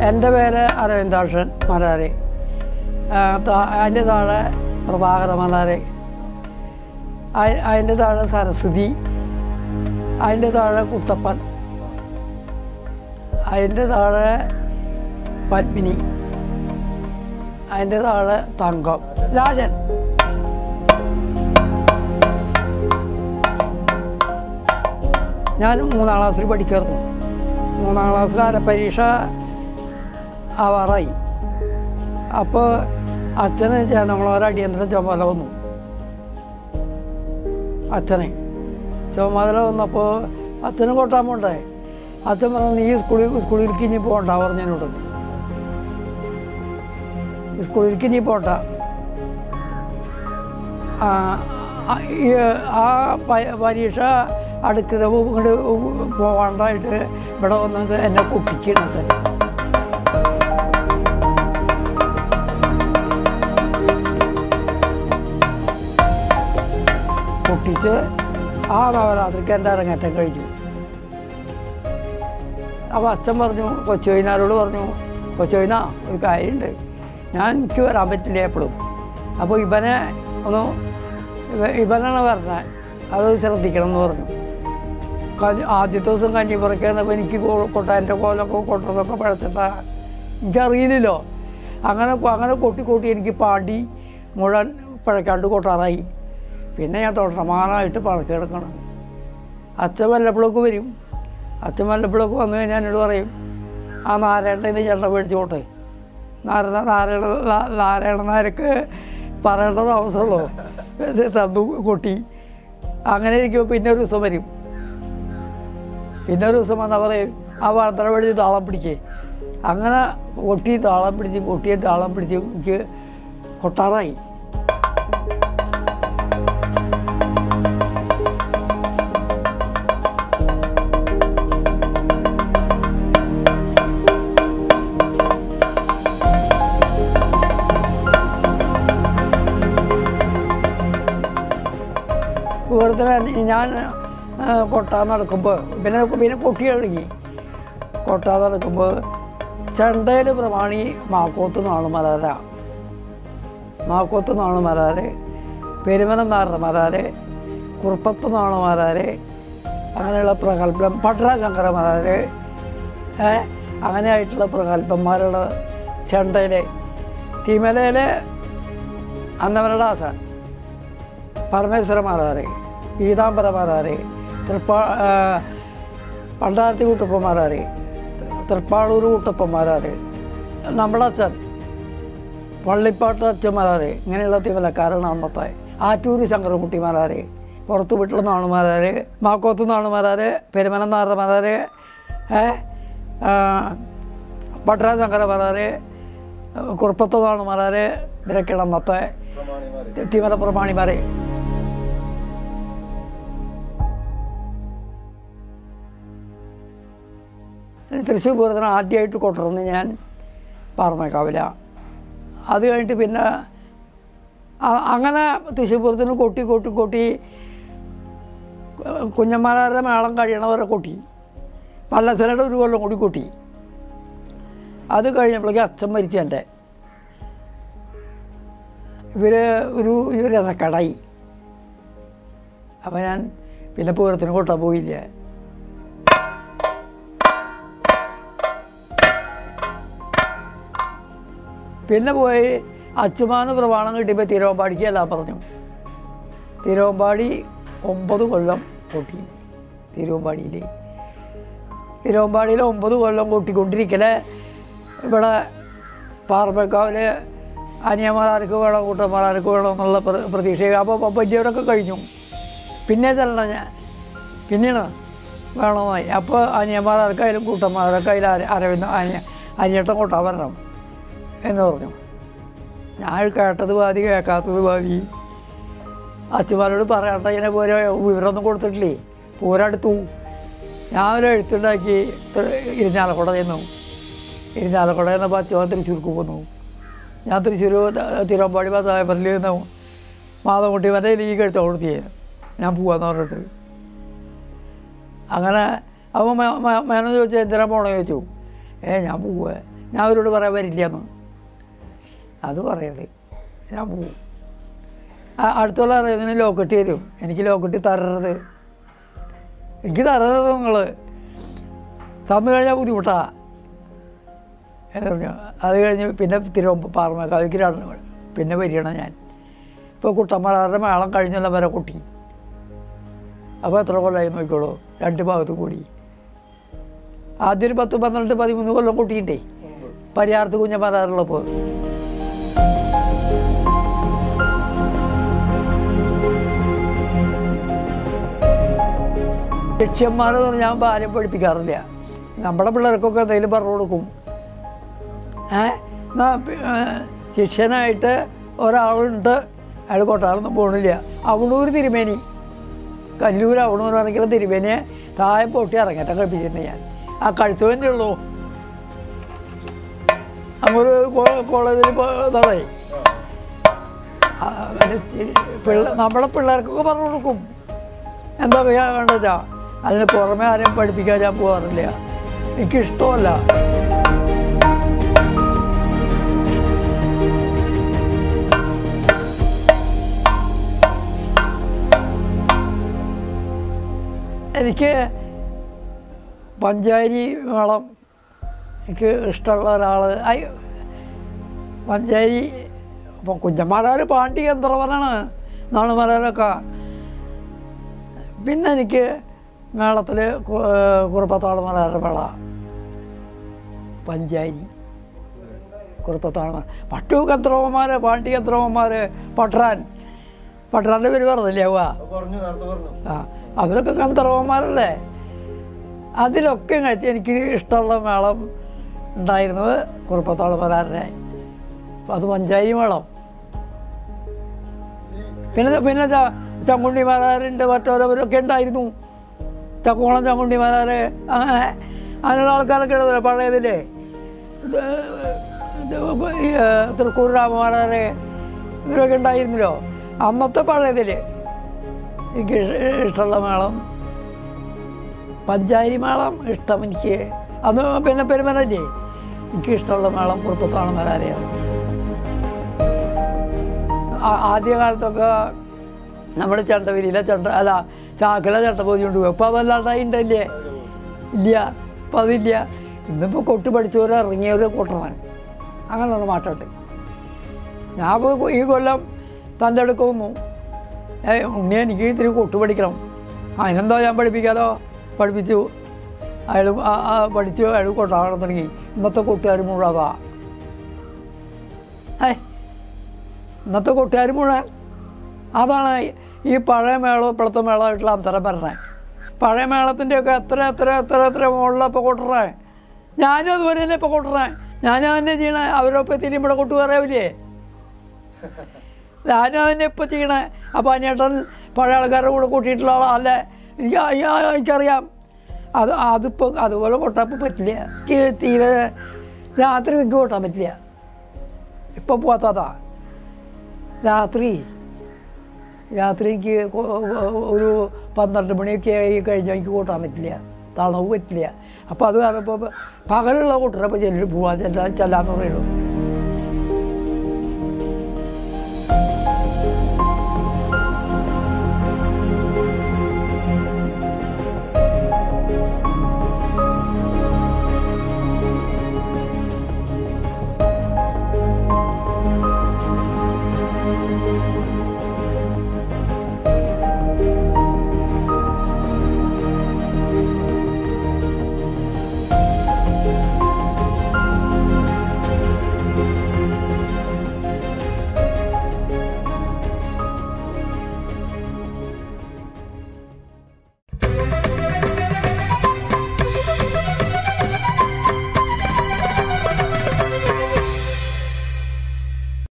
എൻ്റെ പേര് അരവിന്ദാക്ഷൻ മലയാളി അതിൻ്റെ താഴെ പ്രഭാകര മലയാളി അയ- അതിൻ്റെ താഴെ സരസ്വതി അതിൻ്റെ താഴെ കുട്ടപ്പൻ അതിൻ്റെ താഴെ പത്മിനി അതിൻ്റെ താഴെ തങ്കം രാജൻ ഞാൻ മൂന്നാം ക്ലാസ്സിൽ പഠിക്കായിരുന്നു മൂന്നാം ക്ലാസ്സിൽ അരപ്പരീക്ഷ ആവാറായി അപ്പോൾ അച്ഛന് ചേന്നങ്ങളോരെ അടിയന്തര ചുമതല വന്നു അച്ഛനെ ചുമതല വന്നപ്പോൾ അച്ഛന് കൊട്ടാൻ പോണ്ടേ അച്ഛൻ പറഞ്ഞു നീ സ്കൂളിൽ സ്കൂളിലേക്ക് ഇനി പോകണ്ട പറഞ്ഞു എന്നോട് സ്കൂളിലേക്ക് ഇനി പോകണ്ട ആ, ആ, ഈ ആ പ- പരീക്ഷ അടുക്കുന്ന ഇങ്ങോട്ട് പോകാണ്ടായിട്ട് ഇവിടെ വന്നത് എന്നെ കുട്ടിക്കണത് പൊട്ടിച്ച് ആ നവരാത്രിക്ക് എൻ്റെ അരങ്ങേറ്റം കഴിഞ്ഞു അപ്പോൾ അച്ഛൻ പറഞ്ഞു കൊച്ചുവൈനാരോട് പറഞ്ഞു കൊച്ചുവൈന ഒരു കാര്യമുണ്ട് ഞാൻ എനിക്ക് വരാൻ പറ്റില്ല എപ്പോഴും അപ്പോൾ ഇവനെ ഒന്ന് ഇവ- ഇവനാണ് പറഞ്ഞത് അത് ശ്രദ്ധിക്കണം എന്ന് പറഞ്ഞു കഞ്ഞി- ആദ്യത്തെ ദിവസം കഞ്ഞി പറിക്കുന്നപ്പോൾ എനിക്ക് കോ- കൊട്ട എൻ്റെ കോലൊക്കെ കൊട്ടതൊക്കെ പഴച്ചിട്ടാ എനിക്കറിയില്ലല്ലോ അങ്ങനെ കൊ- അങ്ങനെ കൊട്ടി കൊട്ടി എനിക്ക് പാടി മുഴുവൻ പഴക്കാണ്ട് കൊട്ടാറായി പിന്നെ ഞാൻ തുടർമാനായിട്ട് പഴക്കി കിടക്കണം അച്ഛൻ വല്ലപ്പോഴൊക്കെ വരും അച്ഛൻ വല്ലപ്പോഴൊക്കെ വന്നു കഴിഞ്ഞാൽ എന്നോട് പറയും ആ നാരായണ ഇത് ചേട്ടൻ മേടിച്ചോട്ടെ നാരായണ നാരായണ നാ- നാരായണ നായർക്ക് പറയേണ്ടത് അവസരമുള്ളൂ ഇത് തന്നു കൊട്ടി അങ്ങനെ ഇരിക്കുമ്പോൾ പിന്നെ ഒരു ദിവസം വരും പിന്നെ ഒരു ദിവസം വന്നാൽ പറയും ആ വാർത്തല വഴി താളം പിടിക്കേ അങ്ങനെ കൊട്ടി താളം പിടിച്ച് കൊട്ടിയെ താളം പിടിച്ച് എനിക്ക് കൊട്ടാറായി വെറുതെ ഞാൻ ആ, കൊട്ടാൻ നടക്കുമ്പോൾ പിന്നെ പിന്നെ കൊട്ടി തുടങ്ങി കൊട്ടാൻ നടക്കുമ്പോൾ ചെണ്ടയിൽ പ്രമാണി മാക്കോത്ത് നാള് മലാര മാക്കോത്ത് നാള് മലാര് പെരുമനം നാറ മലാര് കുറുപ്പത്ത് നാള് മലാര് അങ്ങനെയുള്ള പ്രഗത്ഭം പട്ടണ ശങ്കര മലാര് ഏ അങ്ങനെയായിട്ടുള്ള പ്രഗത്ഭന്മാരുടെ ചെണ്ടയിൽ തിമലയിൽ അന്നവരുടെ ആശാൻ പരമേശ്വരന്മാരാരെ പീതാംബരമാരാരെ തൃപ്പാ ആ, പണ്ടാരത്തി കുട്ടപ്പന്മാരാരെ തൃപ്പാളൂർ കുട്ടപ്പന്മാരാരെ നമ്മുടെ അച്ഛൻ പള്ളിപ്പാട്ട് അച്ഛന്മാരാരെ ഇങ്ങനെയുള്ള തിമലക്കാരാണ് അന്നത്തെ ആറ്റൂര് ശങ്കരകുട്ടിമാരാരെ പുറത്ത് വീട്ടിലെ നാണുമാരാരെ മാക്കോത്ത് നാണുമാരാരെ പെരുമനം നാറമാരാരെ ഏ പട്ടണ ശങ്കരമാരാരെ കുറുപ്പത്ത് നാണുമാരാരെ ഇവരൊക്കെയാണ് അന്നത്തെ തിമല പ്രമാണിമാരെ തൃശ്ശൂർ പൂരത്തിന് ആദ്യമായിട്ട് കൊണ്ടുവന്ന് ഞാൻ പാർമേക്കാവില അത് കഴിഞ്ഞിട്ട് പിന്നെ അ- അങ്ങനെ തൃശ്ശൂർ പൂരത്തിന് കൊട്ടി കൊട്ടി കൊട്ടി കുഞ്ഞന്മാരുടെ മേളം കഴിയണവരെ കൊട്ടി പല്ലസനയുടെ ഒരു കൊല്ലം കൂടി കൊട്ടി അത് കഴിഞ്ഞപ്പോഴേക്കും അച്ഛൻ മരിച്ചു എൻ്റെ ഇവർ ഒരു ഒരു രസക്കടായി അപ്പം ഞാൻ പിന്നെ പൂരത്തിന് കൊട്ടാൻ പോയില്ല പിന്നെ പോയി അച്ചുമാന്ന് പ്രമാണം കിട്ടിയപ്പോൾ തിരുവമ്പാടിക്ക് എല്ലാം പറഞ്ഞു തിരുവമ്പാടി ഒമ്പത് കൊല്ലം കൊട്ടി തിരുവമ്പാടിയിൽ തിരുവമ്പാടിയിൽ ഒമ്പത് കൊല്ലം കൊട്ടിക്കൊണ്ടിരിക്കലെ ഇവിടെ പാർമക്കാവിൽ അനിയന്മാർക്ക് വേണം കൂട്ടന്മാർക്ക് വേണം എന്നുള്ള പ്ര- പ്രതീക്ഷ അപ്പോൾ വലിയവരൊക്കെ കഴിഞ്ഞു പിന്നെ ചെല്ലണം ഞാൻ പിന്നെയാണ് വേണമെന്നായി അപ്പോൾ അനിയന്മാർക്കായാലും കൂട്ടന്മാർക്കായാലും അര അരവിന്ദ് അനിയ അനിയട്ടം കൊട്ടാൻ വരണം എന്ന് പറഞ്ഞു ഞാൻ കേട്ടത് പാതി കേൾക്കാത്തത് പാതി അച്ഛന്മാരോട് പറയണ്ട ഇങ്ങനെ പോരെ വിവരമൊന്നും കൊടുത്തിട്ടില്ലേ പോരടുത്തു ഞാൻ ഒരു എഴുത്തുണ്ടാക്കി ത- ഇരിഞ്ഞാലക്കുട ചെന്നു ഇരിഞ്ഞാലക്കുട ചെന്നപ്പോൾ അച്ഛൻ തൃശ്ശൂർക്ക് പോന്നു ഞാൻ തൃശ്ശൂർ തിരുവമ്പാടി പത്തായപ്പല്ലിൽ നിന്ന് മാധവൻകുട്ടി വരെ ലീഗ് എടുത്ത് കൊടുത്തിയേ ഞാൻ പോവാന്ന് പറഞ്ഞിട്ട് അങ്ങനെ അപ്പോൾ മേനോ ചോദിച്ചു എന്തിനാ പോണോ ചോദിച്ചു ഏ ഞാൻ പോവേ ഞാൻ അവരോട് പറയാൻ വരില്ല എന്ന് അത് പറയരുത് ഞാൻ പോവും ആ, അടുത്തുള്ള അറിയുന്നതിന് ലോക്കറ്റ് തരും എനിക്ക് ലോക്കറ്റ് തരരുത് എനിക്ക് തരരുത് നിങ്ങൾ തന്നു കഴിഞ്ഞാൽ ബുദ്ധിമുട്ടാ എന്ന് പറഞ്ഞു അത് കഴിഞ്ഞ് പിന്നെ തിരുവമ്പ പാറമേക്കാവിക്ക് രണ്ട് പിന്നെ വരികയാണ് ഞാൻ ഇപ്പോൾ കുട്ടന്മാരുടെ മേളം കഴിഞ്ഞല്ല വരെ കുട്ടി അപ്പോൾ എത്ര കൊല്ലമായി നോക്കിക്കോളൂ രണ്ട് ഭാഗത്ത് കൂടി ആദ്യം ഒരു പത്ത് പന്ത്രണ്ട് പതിമൂന്ന് കൊല്ലം കുട്ടിയുണ്ടേ പരിഹാരത്ത് കുഞ്ഞന്മാരുള്ളപ്പോൾ ശിഷ്യന്മാരെന്ന് പറഞ്ഞാൽ ഞാൻ ഭാര്യ പഠിപ്പിക്കാറില്ല നമ്മുടെ പിള്ളേർക്കൊക്കെ എന്തെങ്കിലും പറഞ്ഞു കൊടുക്കും ഏ എന്നാ പി- ഏ, ശിഷ്യനായിട്ട് ഒരാളുണ്ട് അയാൾ കൊട്ടാളൊന്നും പോകണില്ല അവണൂർ തിരുമേനി കല്ലൂർ അവണൂർ ആണെങ്കിലും തിരുമേനിയെ താഴെ പൊട്ടി ഇറങ്ങേറ്റം കഴിപ്പിച്ചിട്ടുണ്ട് ഞാൻ ആ കഴുത്തുവന്നെ ഉള്ളൂ അങ്ങൊരു കോളേജിൽ ഇതാണ് പിള്ള നമ്മളെ പിള്ളേർക്കൊക്കെ പറഞ്ഞു കൊടുക്കും എന്താ ചെയ്യാൻ വേണ്ടതാ അതിന് പുറമെ ആരെയും പഠിപ്പിക്കാൻ ഞാൻ പോകാറില്ല എനിക്കിഷ്ടമല്ല എനിക്ക് പഞ്ചാരി മേളം എനിക്ക് ഇഷ്ടമുള്ള ഒരാൾ പഞ്ചാരി ഇപ്പം കുഞ്ഞന്മാരാർ പാണ്ടി ഗന്ധർവനാണ് നാളുമാരൊക്കെ പിന്നെ എനിക്ക് മേളത്തിൽ കുറുപ്പത്താളുമാരുടെ മേള പഞ്ചാരി കുറുപ്പത്താളുമാർ മറ്റു ഗന്ധർവന്മാർ പാണ്ടി ഗന്ധർവന്മാർ പട്രാൻ പട്രാൻ്റെ പേര് പറഞ്ഞില്ലേ അവ പറഞ്ഞു നേരത്തെ പറഞ്ഞു ആ അവരൊക്കെ ഗന്ധർവന്മാരല്ലേ അതിലൊക്കെ കഴിച്ച് എനിക്ക് ഇഷ്ടമുള്ള മേളം ഉണ്ടായിരുന്നത് കുറുപ്പത്താളുമാരുടെ അത് പഞ്ചാരി മേളം പിന്നെ പിന്നെ ച- ചങ്കുണ്ണിമാരാരുണ്ട് മറ്റോരവരൊക്കെ ഉണ്ടായിരുന്നു ചക്കുളം ചങ്കുണ്ണിമാരാര് അങ്ങനെ അങ്ങനെയുള്ള ആൾക്കാരൊക്കെ ഉണ്ട് പഴയതില്ലേ ഇത് ഇത് ഈ, ഏ, തൃക്കൂർ രാമമാരാര് ഇവരൊക്കെ ഉണ്ടായിരുന്നല്ലോ അന്നത്തെ പഴയതിൽ എനിക്ക് ഇഷ്- ഇഷ്ടമുള്ള മേളം പഞ്ചാരി മേളം ഇഷ്ടം എനിക്ക് അന്ന് പിന്നെ പെരുമനല്ലേ എനിക്ക് ഇഷ്ടമുള്ള മേളം കുറുപ്പത്താണ് മരാരെയാണ് ആ- ആദ്യകാലത്തൊക്കെ നമ്മൾ ചെണ്ടവിരിയിലെ ചെണ്ട അല്ല ചാക്കിലെ ചെണ്ട പോയി കൊണ്ട് പോകും ഇപ്പോൾ അതല്ലാണ്ടായി ഉണ്ടല്ലേ ഇല്ല ഇപ്പം അതില്ല ഇന്നിപ്പോൾ കൊട്ട് പഠിച്ചവരോ ഇറങ്ങിയവരോ കൊട്ടണം അങ്ങനെയുള്ള മാറ്റമുണ്ട് ഞാൻ ഇപ്പോൾ ഈ കൊല്ലം തൻ്റെ അടുക്കുന്നു ഏ ഉണ്ണി എനിക്ക് ഇത്തിരി കൊട്ട് പഠിക്കണം അതിനെന്തോ ഞാൻ പഠിപ്പിക്കാലോ പഠിപ്പിച്ചു അയാൾ പഠിച്ചു അയാൾ കൊട്ടാകണം തുടങ്ങി ഇന്നത്തെ കൂട്ടുകാർ മുഴുവൻ അതാ ഏ ഇന്നത്തെ കൂട്ടുകാർ മുഴുവൻ അതാണ് ഈ പഴയ മേളവും ഇപ്പോഴത്തെ മേളമായിട്ടുള്ള അന്തരം പറഞ്ഞത് പഴയ മേളത്തിൻ്റെയൊക്കെ എത്ര എത്ര എത്ര എത്ര മുകളിലപ്പോൾ കൊട്ടുറേ ഞാനും അതുപോലെ തന്നെ ഇപ്പോൾ കൊട്ടുറേ ഞാനും തന്നെ ചെയ്യണേ അവരൊപ്പം തിരിയുമ്പോൾ കൊട്ടു പറയാവില്ലേ ഞാനും അതന്നെ ഇപ്പോൾ ചെയ്യണേ അപ്പോൾ അനിയേട്ടൻ പഴയ ആൾക്കാരുടെ കൂടെ കൂട്ടിയിട്ടുള്ള ആളല്ലേ എനിക്ക് ആ- ആ- എനിക്കറിയാം അത് അതിപ്പോൾ അതുപോലെ കൊട്ടാൻ പറ്റില്ല എനിക്ക് തീരെ രാത്രി എനിക്ക് കൊട്ടാൻ പറ്റില്ല ഇപ്പം പോകാത്തതാ രാത്രി രാത്രി എനിക്ക് കൊ- ഒരു പന്ത്രണ്ട് മണിയൊക്കെ ആയി കഴിഞ്ഞാൽ എനിക്ക് കൂട്ടാൻ പറ്റില്ല തണവ് പറ്റില്ല അപ്പോൾ അത് കാരണം ഇപ്പോൾ പകലുള്ള കൂട്ടരപ്പോൾ ചെല്ലു പോവാൻ ചെല്ലാൻ ചെല്ലാന്ന് പറയുള്ളൂ